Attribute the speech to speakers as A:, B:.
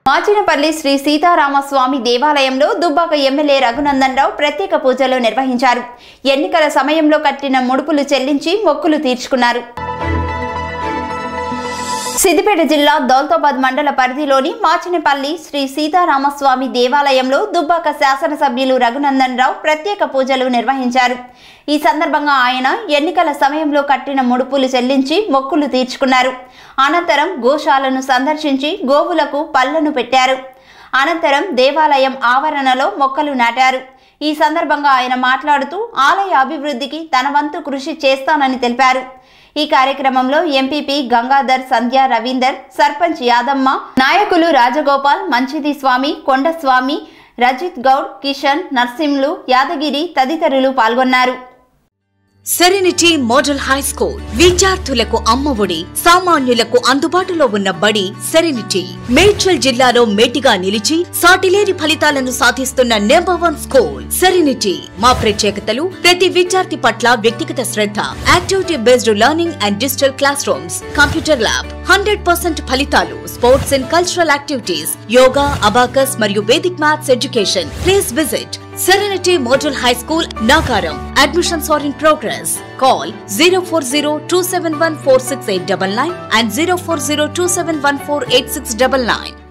A: మాచినపల్లి శ్రీ సీతారామస్వామి దేవాలయంలో దుబ్బాక ఎమ్మెల్యే రఘునందన్ రావు ప్రత్యేక పూజలు నిర్వహించారు ఎన్నికల సమయంలో కట్టిన ముడుపులు చెల్లించి మొక్కులు తీర్చుకున్నారు సిద్దిపేట జిల్లా దౌలతాబాద్ మండల పరిధిలోని మాచినపల్లి శ్రీ సీతారామస్వామి దేవాలయంలో దుబ్బాక శాసనసభ్యులు రఘునందన్ రావు ప్రత్యేక పూజలు నిర్వహించారు ఈ సందర్భంగా ఆయన ఎన్నికల సమయంలో కట్టిన ముడుపులు చెల్లించి మొక్కులు తీర్చుకున్నారు అనంతరం గోశాలను సందర్శించి గోవులకు పళ్లను పెట్టారు అనంతరం దేవాలయం ఆవరణలో మొక్కలు నాటారు ఈ సందర్భంగా ఆయన మాట్లాడుతూ ఆలయ అభివృద్ధికి తన వంతు కృషి చేస్తానని తెలిపారు ఈ కార్యక్రమంలో ఎంపీపీ గంగాధర్ సంధ్య రవీందర్ సర్పంచ్ యాదమ్మ నాయకులు రాజగోపాల్ మంచిది స్వామి కొండస్వామి రజిత్ గౌడ్ కిషన్ నర్సింలు యాదగిరి తదితరులు పాల్గొన్నారు
B: సెరెనిటీ మోడల్ హై స్కూల్ విద్యార్థులకు అమ్మఒడి సామాన్యులకు అందుబాటులో ఉన్న బడి సెరెనిటీ మేడ్చల్ జిల్లాలో మేటిగా నిలిచి సాటిలేని ఫలితాలను సాధిస్తున్న నెంబర్ వన్ స్కూల్ సెరెనిటీ మా ప్రత్యేకతలు ప్రతి విద్యార్థి పట్ల వ్యక్తిగత శ్రద్ధ activity based learning and digital classroom computer lab hundred percent ఫలితాలు sports and cultural activities yoga abacus మరియు Vedic maths education please visit Serenity Model High School, Nagaram. Admissions are in progress. Call 040 and 040